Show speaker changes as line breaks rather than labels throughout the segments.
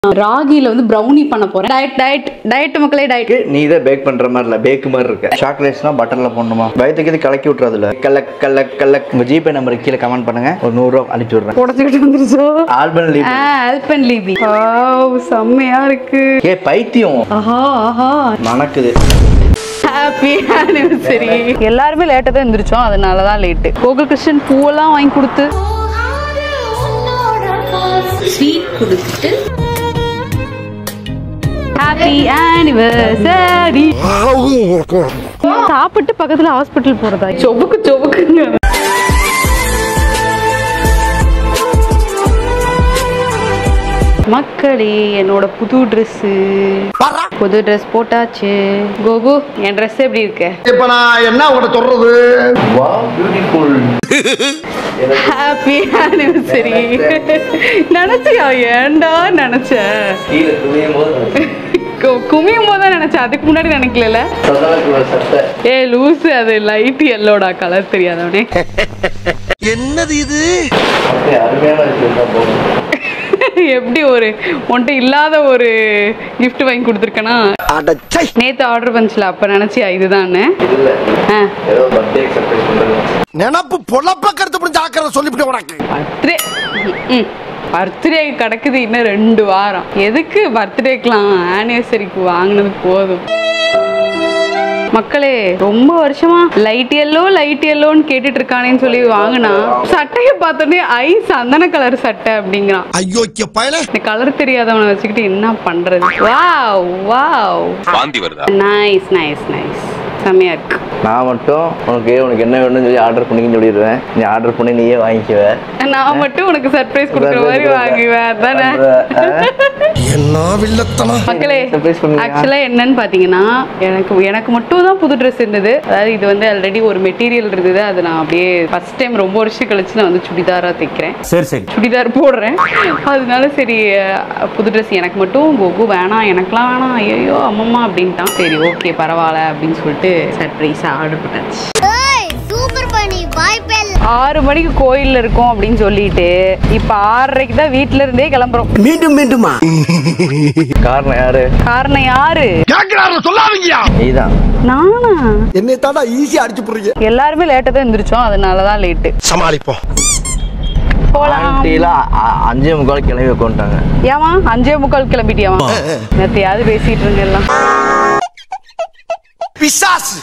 ராகில வந்து ப்ரௌனி பண்ண போறேன் டயட் டயட் டயட் மக்களே டயட்
நீ இதை பேக் பண்ற மாதிரி இல்ல பேக் மாதிரி இருக்க சாக்லேட்ஸ்னா பட்டர்ல போடணுமா வயிற்றுக்கு இது கலக்கி விட்டுறதுல கலக் கலக் கலக் உங்க ஜிபே நம்பருக்கு கீழே கமெண்ட் பண்ணுங்க ஒரு நூறு ரூபா அனுப்பிச்சு விடுறேன்
உடச்சுக்கிட்டு வந்துருச்சோ
ஆல்பம் லீவ்
ஆல்பன் லீபி வாவ் செம்மையா இருக்கு
ஏ பைத்தியம்
ஆஹா ஆஹா
மணக்குது
ஹாப்பி ஆனிவர்சரி எல்லாருமே லேட்டாக தான் எந்திரிச்சோம் அதனால தான் லேட்டு கோகுல் கிருஷ்ணன் பூவெல்லாம் வாங்கி கொடுத்து ஸ்வீட் கொடுத்துட்டு ஹாப்பி ஆனிவர்சரி சாப்பிட்டு பக்கத்துல ஹாஸ்பிட்டல் போறதா சொபுக்கு சொபுக்குங்க மக்களே என்னோட புது ட்ரெஸ்ஸு புது ட்ரெஸ் போட்டாச்சு கோகு என் ட்ரெஸ் எப்படி இருக்கு
இப்ப நான் என்ன உங்கள்கிட்ட சொல்றது
வாவ் பியூட்டிஃபுல்
ஹாப்பி ஆனிவர்சரி நினைச்சியா ஏன்டா நினைச்ச
கீழே துணியும் போது
கு- குமியும் போது தான் நினைச்சேன் அதுக்கு முன்னாடி நினைக்கல
சதாக்குள்ள சட்டை
ஏ லூசு அது லைட் எல்லோடா கலர் தெரியாதவனே
என்னது இது
அப்படியே அருமையான விஷயம் தான் போகும்
எப்படி ஒரு உன்கிட்ட இல்லாத ஒரு gift வாங்கி கொடுத்துருக்கனா
அடச்சை
நேத்து ஆர்டர் பண்ணுச்சுல அப்ப நினைச்சியா இதுதான்னு
இல்ல
ஆ
ஏதோ பர்த்டே சர்ப்ரைஸ் பண்றது
நினப்பு பொழப்ப கருத்து புரிஞ்சு ஆக்கிறத சொல்லிவிட்டு உனக்கு
பர்த்டே பர்த்டே கிடக்குது இன்னும் ரெண்டு வாரம் எதுக்கு பர்த்டேக்கெலாம் ஆனிவர்சரிக்கு வாங்கினது போதும் மக்களே ரொம்ப வருஷமா லைட் எல்லோ லைட் எல்லோன்னு கேட்டுட்டு இருக்கானேன்னு சொல்லி வாங்கினா சட்டையை பார்த்தோன்னே ஐ சந்தன கலர் சட்டை அப்படிங்கிறான்
ஐயோக்கிய பயல
இந்த கலர் தெரியாதவனை வச்சுக்கிட்டு என்ன பண்றது வாவ் வாவ்
வாந்தி வருதா
நைஸ் நைஸ் நைஸ் செம்மையா இருக்கு
நான் மட்டும் உனக்கு உனக்கு என்ன வேணும்னு சொல்லி ஆர்டர் பண்ணிக்கின்னு சொல்லிடுவேன் நீ ஆர்டர் பண்ணி நீயே வாங்கிக்குவ
நான் மட்டும் உனக்கு சர்ப்ரைஸ் கொடுக்குற மாதிரி வாங்குவேன் அதானே
என்ன வில்லத்தனம்
மக்களே
Surprise பண்ணுவியா?
ஆக்சுவலா என்னன்னு பாத்தீங்கன்னா எனக்கு எனக்கு மட்டும் தான் புது ட்ரெஸ் இருந்தது அதாவது இது வந்து ஆல்ரெடி ஒரு மெட்டீரியல் இருந்தது அது நான் அப்படியே ஃபர்ஸ்ட் டைம் ரொம்ப வருஷம் கழிச்சு நான் வந்து சுடிதாரா தைக்கிறேன்
சரி சரி
சுடிதார் போடுறேன் அதனால சரி அஹ், புது ட்ரெஸ் எனக்கு மட்டும் கோகு வேணாம் எனக்குலாம் வேணாம் ஐயோ அம்மம்மா அப்படின்ட்டான் சரி ஓகே பரவாயில்ல அப்படின்னு சொல்லிட்டு சர்ப்ரைஸாக ஆர்டர் பண்ணாச்சு
சூப்பர் பண்ணி வாய்ப்பே இல்ல
ஆறு மணிக்கு கோயில்ல இருக்கோம் அப்படின்னு சொல்லிட்டு இப்ப ஆறரைக்கு தான் வீட்ல இருந்தே கிளம்புறோம்
மீண்டும் மீண்டுமா
காரணம் யாரு
காரணம் யாரு
கேக்குறாரு சொல்லாதீங்கயா
நீதான்
நானா
என்னை தாண்டா ஈஸியா அடிச்சு போடுறீங்க
எல்லாருமே லேட்டா தான் எந்திரிச்சோம் அதனால தான் லேட்டு
சமாளிப்போம்
போலாம்
ஆண்டிலாம் அ- அஞ்சே முக்கால் கிளம்பி உட்காந்துட்டாங்க
ஏமா அஞ்சே முக்கால் கிளம்பிட்டியாமா நேத்தையாவது பேசிட்டு இருங்க எல்லாம்
பிசாசு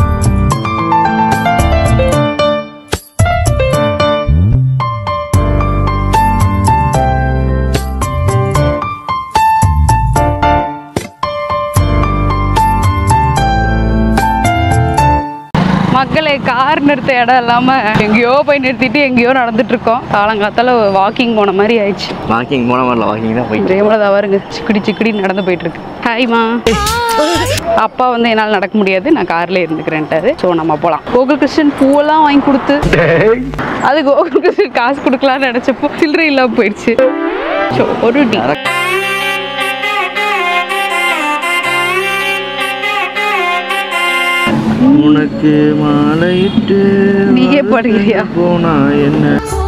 மக்களே கார் நிறுத்த இடம் இல்லாம எங்கேயோ போய் நிறுத்திட்டு எங்கேயோ நடந்துட்டு இருக்கோம் காலங்காத்தால வாக்கிங் போன மாதிரி ஆயிடுச்சு
வாக்கிங் போன மாதிரில வாக்கிங் தான் போயிட்டு
ஜெயமலதா வருங்க சிக்கடி சிக்கடி நடந்து போயிட்டு இருக்கு ஹாய்மா அப்பா வந்து என்னால் நடக்க முடியாது நான் கார்ல இருந்துக்கிறேன்ட்டாரு ஸோ நம்ம போகலாம் கோகுல் கிருஷ்ணன் பூவெல்லாம் வாங்கி கொடுத்து அது கோகுல் கிருஷ்ணன் காசு கொடுக்கலாம்னு நினைச்சப்போ சில்லறை இல்லாம போயிடுச்சு ஸோ ஒரு டீ
உனக்கு மாலையிட்டு
நீயே பாடுகிறியா?
போனா என்ன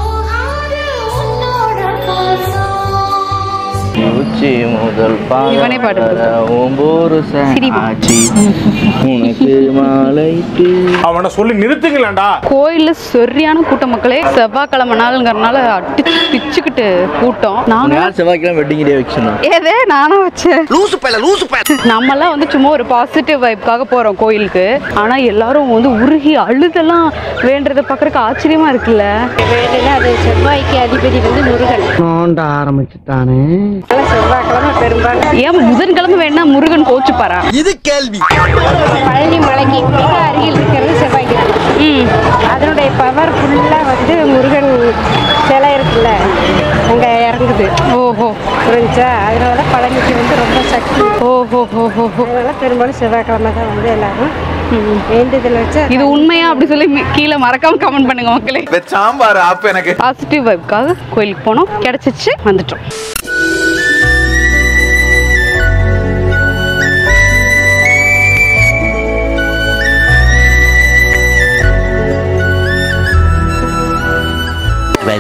உச்சி முதல்
இவனே பாடு.
ஒவ்வொரு
சிரிமா.
ஆச்சி உனக்கு மாலையிட்டு
அவனை சொல்லி நிறுத்துங்களேன்டா
கோயில்ல சரியான கூட்டம் மக்களே செவ்வாய்க்கிழமை நாளுங்கிறனால அடிச்சு பிச்சுக்கிட்டு கூட்டம்
உனக்கு
நானும்
யார் செவ்வாய்க்கிழமை வெட்டிங் டே வச்சுருந்தோம்
ஏதே நானும் வச்சேன்
லூசு பயல லூசு பயல
நம்மலாம் வந்து சும்மா ஒரு பாசிட்டிவ் வைப்காக போறோம் கோயிலுக்கு ஆனா எல்லாரும் வந்து உருகி அழுதெல்லாம் வேண்டதை பார்க்கறதுக்கு ஆச்சரியமா இருக்குல்ல
வேலையில அது செவ்வாய்க்கு அதிபதி வந்து முருகன்
நோண்ட ஆரம்பிச்சுட்டானே
செவ்வாய்க்கிழமை பெரும்பாலும்
ஏன் புதன்கிழமை வேணா முருகன் கோச்சுப்பாரா
இது கேள்வி
பழனி மலைக்கு மிக அருகில் இருக்கிறது செவ்வாய்க்கிழமை
ம்
அதனுடைய பவர் ஃபுல்லா வந்து முருகன் சிலை இருக்குல்ல அங்க இறங்குது
ஓஹோ
புரிஞ்சா அதனால பழனிக்கு வந்து ரொம்ப சக்தி
ஓஹோ ஓஹோ
அதனால பெரும்பாலும் செவ்வாய்க்கிழமை தான் வந்து எல்லாரும் வேண்டுதல் வச்சு
இது உண்மையா அப்படி சொல்லி மி- கீழே மறக்காம கமெண்ட் பண்ணுங்க மக்களே
சாம்பார் அப்ப எனக்கு
பாசிட்டிவ் வைப்காக கோயிலுக்கு போனோம் கிடைச்சிச்சு வந்துட்டோம்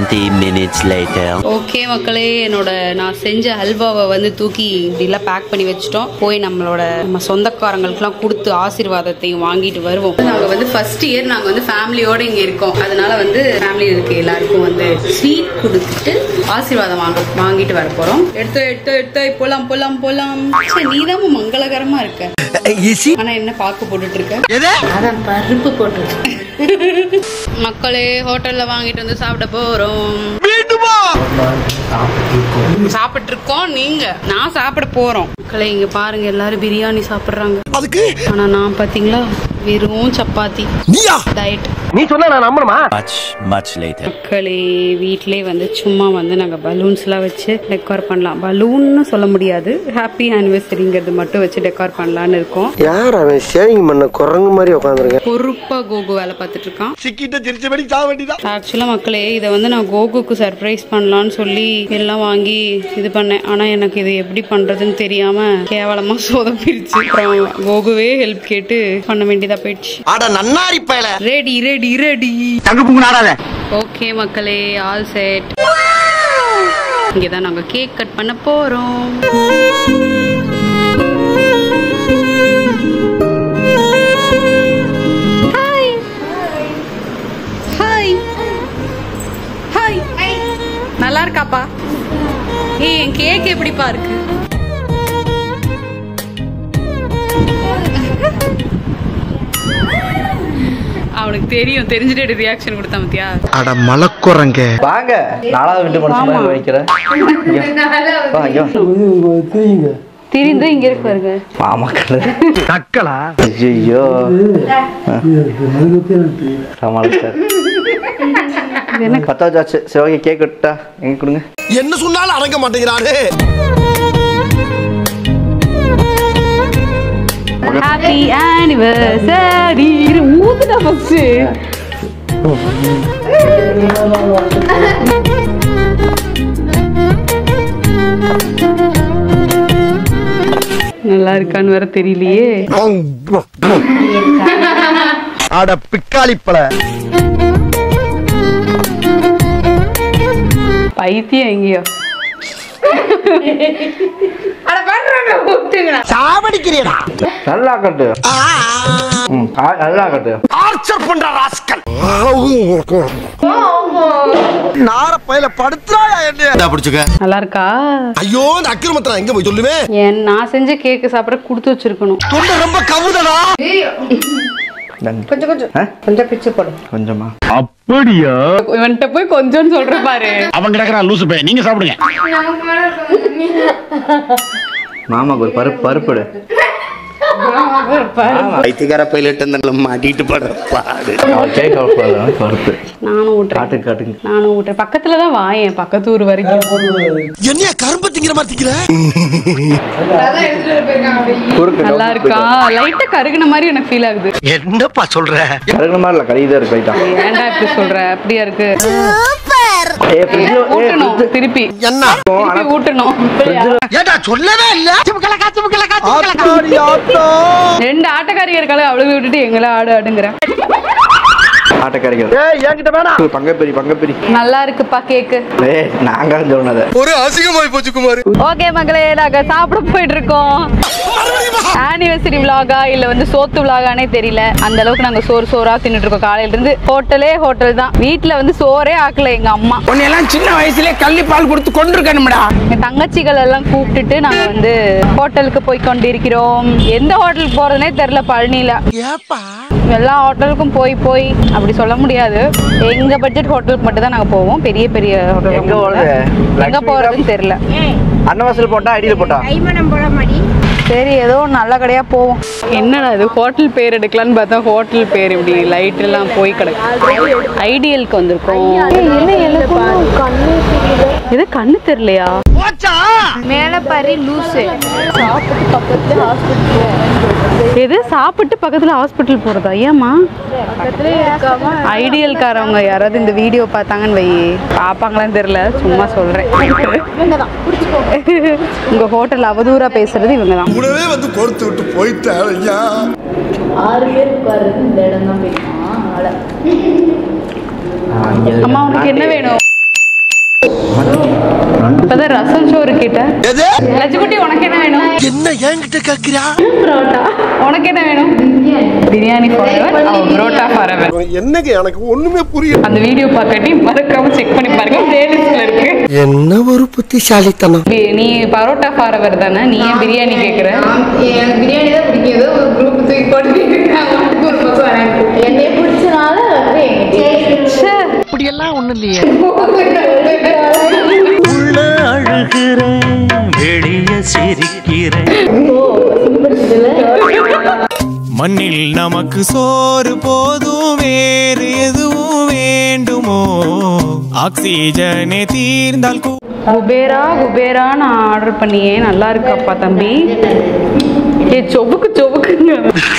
20 minutes later.
ஓகே மக்களே என்னோட நான் செஞ்ச ஹல்வாவை வந்து தூக்கி இப்படிலாம் பேக் பண்ணி வச்சுட்டோம் போய் நம்மளோட நம்ம சொந்தக்காரங்களுக்குலாம் கொடுத்து ஆசீர்வாதத்தையும் வாங்கிட்டு வருவோம் நாங்கள் வந்து ஃபர்ஸ்ட் இயர் நாங்கள் வந்து ஃபேமிலியோட இங்கே இருக்கோம் அதனால வந்து ஃபேமிலியில் இருக்க எல்லாருக்கும் வந்து ஸ்வீட் கொடுத்துட்டு ஆசீர்வாதம் வாங்க வாங்கிட்டு வர போகிறோம் எடுத்து எடுத்து எடுத்து போலாம் போலாம் போலாம் சரி நீதான் மங்களகரமா இருக்க ஆனா என்ன பாக்கு போட்டுட்டு இருக்க
அதான் பருப்பு போட்டுருக்கேன்
மக்களே ஹோட்டல்ல வாங்கிட்டு வந்து சாப்பிட போறோம் சாப்பிட்டு இருக்கோம் நீங்க நான் சாப்பிட போறோம் மக்களே இங்க பாருங்க எல்லாரும் பிரியாணி சாப்பிடுறாங்க
அதுக்கு
ஆனா நான் பாத்தீங்களா வெறும் சப்பாத்தி
நீயா
டயட்
நீ சொன்னா நான் நம்பணுமா
Much, much later.
மக்களே வீட்டிலே வந்து சும்மா வந்து நாங்கள் பலூன்ஸ்லாம் வச்சு டெக்கார் பண்ணலாம் பலூன்னு சொல்ல முடியாது ஹாப்பி ஆனிவர்சரிங்கிறது மட்டும் வச்சு டெக்கார் பண்ணலான்னு இருக்கோம்
யார் அவன் ஷேவிங் பண்ண குரங்கு மாதிரி உட்காந்துருக்கேன்
பொறுப்பா கோகு வேலை பார்த்துட்டு இருக்கான்
சிக்கிட்ட திருச்சபடி சாக வேண்டியதான்
ஆக்சுவலாக மக்களே இதை வந்து நான் கோகுக்கு சர்ப்ரைஸ் பண்ணலான்னு சொல்லி எல்லாம் வாங்கி இது பண்ணேன் ஆனால் எனக்கு இது எப்படி பண்ணுறதுன்னு தெரியாமல் கேவலமாக சொதப்பிருச்சு அப்புறம் கோகுவே ஹெல்ப் கேட்டு பண்ண வேண்டியதாக போயிடுச்சு
அட நன்னாரி பயல
ரெடி ரெடி ரெடி
தங்க புங்கு நாடாத
ஓகே மக்களே ஆல் செட் இங்கே தான் நாங்கள் கேக் கட் பண்ண போகிறோம் ஹாய் ஹாய் ஹாய் நல்லா இருக்காப்பா ஏய் என் கேக் எப்படிப்பா இருக்கு அவனுக்கு தெரியும் தெரிஞ்சுட்டு ரியாக்ஷன் கொடுத்தா மத்தியா
அட மலக்குரங்க
வாங்க நாலாவது வீட்டு மனுஷன் மாதிரி வைக்கிறேன் வா, இங்க வா.
தெரிந்து இங்க இருக்கு பாருங்க
மாமா கலர்
நக்கலா
ஐயோ சமாளிச்சார் பத்தாவது ஆச்சு சரி ஓகே கேக் விட்டா எங்க கொடுங்க
என்ன சொன்னாலும் அடங்க மாட்டேங்கிறாரு
ஹாப்பி ஆனிவர்சரி ஊதுடா ஃபர்ஸ்ட் நல்லா இருக்கான்னு வேற தெரியலையே
அட பிக்காளிப்பழ
பைத்தியம் எங்கேயோ
சாவடிக்கிறீடா
நல்லா கட்டு ம், ஆ, நல்லா கட்டு
ஆர்ச்சர் பண்ற ராஸ்கல் நார பையில படுத்துறாயா என்ன பிடிச்சுக்க
நல்லா இருக்கா
ஐயோ இந்த அக்கிரமத்தை நான் எங்க போய் சொல்லுவேன்
என் நான் செஞ்ச கேக்கு சாப்பிட கொடுத்து வச்சிருக்கணும்
தொண்டை ரொம்ப கவுதடா
கொஞ்சம் கொஞ்சம்
கொஞ்சம் பிச்சு போடு
கொஞ்சமா
இவன்கிட்ட போய் கொஞ்சம் சொல்ற பாரு
அவன் கிடக்குறான் லூசு பையன் நீங்க சாப்பிடுங்க
மாமாக்கு ஒரு பருப்பு பருப்பு
வைத்தியக்கார பைலட் அந்த மாட்டிட்டு படுற பாடு
கேக் பருப்பு
நானும் ஊட்டுறேன்
காட்டு காட்டுங்க
நானும் ஊட்டுறேன் பக்கத்துல தான் வாயேன் பக்கத்து ஊர் வரைக்கும்
என்னையா கரும்பு திங்கிற மாதிரி திங்கிற
குறுக்கு
நல்லா இருக்கா லைட்டா கருகுன மாதிரி எனக்கு ஃபீல் ஆகுது
என்னப்பா சொல்ற
கருகின மாதிரி இல்லை கழுவிதான் இருக்கு லைட்டா
ஏன்டா இப்படி சொல்ற அப்படியா இருக்கு
ஏ ஃப்ரிட்ஜில் ஏ
ஊட்டணும்
ஃப்ரிட்ஜ்
திருப்பி
என்ன
திருப்பி ஊட்டணும்
ஏடா சொல்லவே இல்ல
ரெண்டு ஆட்டக்காரிங்க இருக்காங்க அவளுக்கு விட்டுட்டு எங்களை ஆடு ஆடுங்கிற
ஆட்டக்காரிகள்
ஏய் என்கிட்ட வேணாம்
பங்கப்பெரி பங்கப்பெரி
நல்லா இருக்குப்பா கேக்கு
ஏ நாங்க சொன்னதை
ஒரு அசிங்கமாய் போச்சு குமார்
ஓகே மகளே நாங்க சாப்பிட போயிட்டு இருக்கோம் ஆனிவர்சரி விலாகா இல்ல வந்து சோத்து விலாகானே தெரியல அந்த அளவுக்கு நாங்க சோறு சோறா தின்னுட்டு இருக்கோம் காலையில இருந்து ஹோட்டலே ஹோட்டல் தான் வீட்ல வந்து சோறே ஆக்கல எங்க அம்மா
உன்னையெல்லாம் சின்ன வயசுலயே கள்ளி பால் கொடுத்து கொண்டிருக்கணும்டா
எங்க தங்கச்சிகள் எல்லாம் கூப்பிட்டுட்டு நாங்க வந்து ஹோட்டலுக்கு போய் கொண்டிருக்கிறோம் எந்த ஹோட்டலுக்கு போறதுனே தெரியல பழனியில
ஏப்பா
எல்லா ஹோட்டலுக்கும் போய் போய் அப்படி சொல்ல முடியாது எங்க பட்ஜெட் ஹோட்டலுக்கு மட்டும் தான் நாங்க போவோம் பெரிய பெரிய
எங்க
ஹோட்டல்
போறது?
எங்க
லக்ஷ்மி
போறதுன்னு தெரியல
அன்னவாசல் போட்டா அடியில் போட்டா
கைமணம் போட மாடி
சரி ஏதோ ஒரு நல்ல கடையா போவோம் என்னடா இது ஹோட்டல் பேர் எடுக்கலான்னு பார்த்தா ஹோட்டல் பேர் இப்படி லைட் எல்லாம் போய் கிடக்கு ஐடியலுக்கு வந்திருக்கோம் இது கண்ணு தெரியலையா
மேல பாரு லூசு
எது சாப்பிட்டு பக்கத்துல ஹாஸ்பிட்டல் போறதா ஏமா ஐடியல்காரவங்க யாராவது இந்த வீடியோ பார்த்தாங்கன்னு வை பாப்பாங்களான்னு தெரியல சும்மா சொல்றேன் உங்க ஹோட்டல் அவதூறா பேசுறது இவங்க தான்
கூடவே வந்து கொடுத்து விட்டு போயிட்டேன் ஐயா
அம்மா உனக்கு என்ன வேணும் இப்பதான் ரசம் சோறு கேட்டேன் லட்சுக்குட்டி உனக்கு என்ன வேணும்
என்ன என்கிட்ட கேக்குறா
பரோட்டா உனக்கு என்ன வேணும் பிரியாணி ஃபார் அவ பரோட்டா ஃபார்
என்னங்க எனக்கு ஒண்ணுமே புரியல
அந்த வீடியோ பார்க்கட்டி மறக்காம செக் பண்ணி பாருங்க பிளேலிஸ்ட்ல இருக்கு
என்ன ஒரு புத்திசாலித்தனம்
பி- நீ பரோட்டா ஃபார் அவர் தானே நீ ஏன் பிரியாணி கேக்குற
எனக்கு பிரியாணி தான் பிடிக்கும் ஏதோ ஒரு குரூப் தூக்கி போட்டு ஒரு பக்கம் வரேன் என்னை பிடிச்சனால வந்து
ச்சே.
இப்படியெல்லாம் ஒண்ணு இல்லையே
உள்ள அழுகிறேன் வெளிய சிரிக்கிறேன்
மண்ணில் நமக்கு சோறு போதும் வேறு எதுவும் வேண்டுமோ ஆக்சிஜனே தீர்ந்தால் கூ-
குபேரா குபேரா நான் ஆர்டர் பண்ணியே நல்லா இருக்காப்பா தம்பி ஏ சொவுக்கு சொவுக்குங்க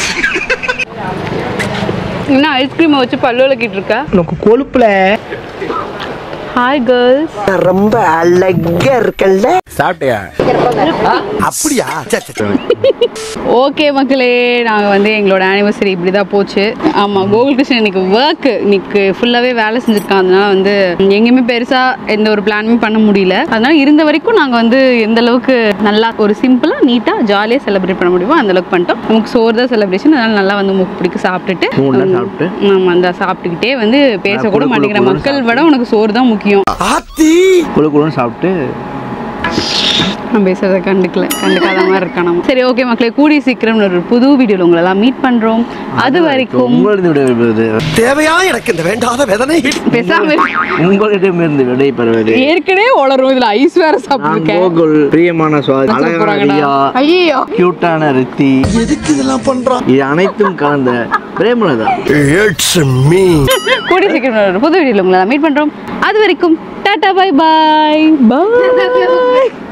என்ன ஐஸ்கிரீமை வச்சு பல்லு விளக்கிட்டு இருக்க
உனக்கு கொழுப்புல
ஹாய் கேர்ள்ஸ்
ரொம்ப அழகா இருக்கல்ல
சாப்பிட்டியா
அப்படியா சே, சே, சே.
ஓகே மக்களே நாங்கள் வந்து எங்களோட ஆனிவர்சரி இப்படி தான் போச்சு ஆமாம் கோகுல் கிருஷ்ணன் இன்னைக்கு ஒர்க் இன்னைக்கு ஃபுல்லாகவே வேலை செஞ்சுருக்கான் அதனால வந்து எங்கேயுமே பெருசாக எந்த ஒரு பிளானுமே பண்ண முடியல அதனால இருந்த வரைக்கும் நாங்கள் வந்து எந்த அளவுக்கு நல்லா ஒரு சிம்பிளாக நீட்டாக ஜாலியாக செலிப்ரேட் பண்ண முடியுமோ அந்த அளவுக்கு பண்ணிட்டோம் நமக்கு சோறு தான் செலிப்ரேஷன் அதனால நல்லா வந்து முக்கு பிடிக்க சாப்பிட்டுட்டு
மூணுலாம் சாப்பிட்டு.
ஆமாம் அந்த சாப்பிட்டுக்கிட்டே வந்து பேசக்கூட
குளு, குளு,
மாட்டேங்கிற
குளுன்னு
மக்கள் விட உனக்கு சோறு தான் முக்கியம்
ஆத்தி
குழு குழுன்னு சாப்பிட்டு
நான் பேசுறதை கண்டுக்கல கண்டுக்காத மாதிரி இருக்கான் நம்ம சரி ஓகே மக்களே கூடிய சீக்கிரம் ஒரு புது வீடியோவில் உங்களை எல்லாம் மீட் பண்றோம் அது வரைக்கும்
உங்களிடம் விடைபெறுவது
தேவையா எனக்கு இந்த வேண்டாத வேதனை
பேசாம இரு.
உங்களிடமிருந்து விடைபெறுவது
ஏற்கனவே உளரும் இதுல ஐஸ் வேற
நான்
சாப்பிட்டுருக்கேன்
கோகுல் பிரியமான சுவாதி அழகான ரியா
ஐயோ
கியூட்டான ரித்தி
எதுக்கு இதெல்லாம் பண்றான்
இது அனைத்தும் கலந்த பிரேமலதா
இட்ஸ் மீ
கூடிய சீக்கிரம் ஒரு புது வீடியோவில் உங்களை மீட் பண்றோம் அது வரைக்கும் டாடா பை பாய் பாய்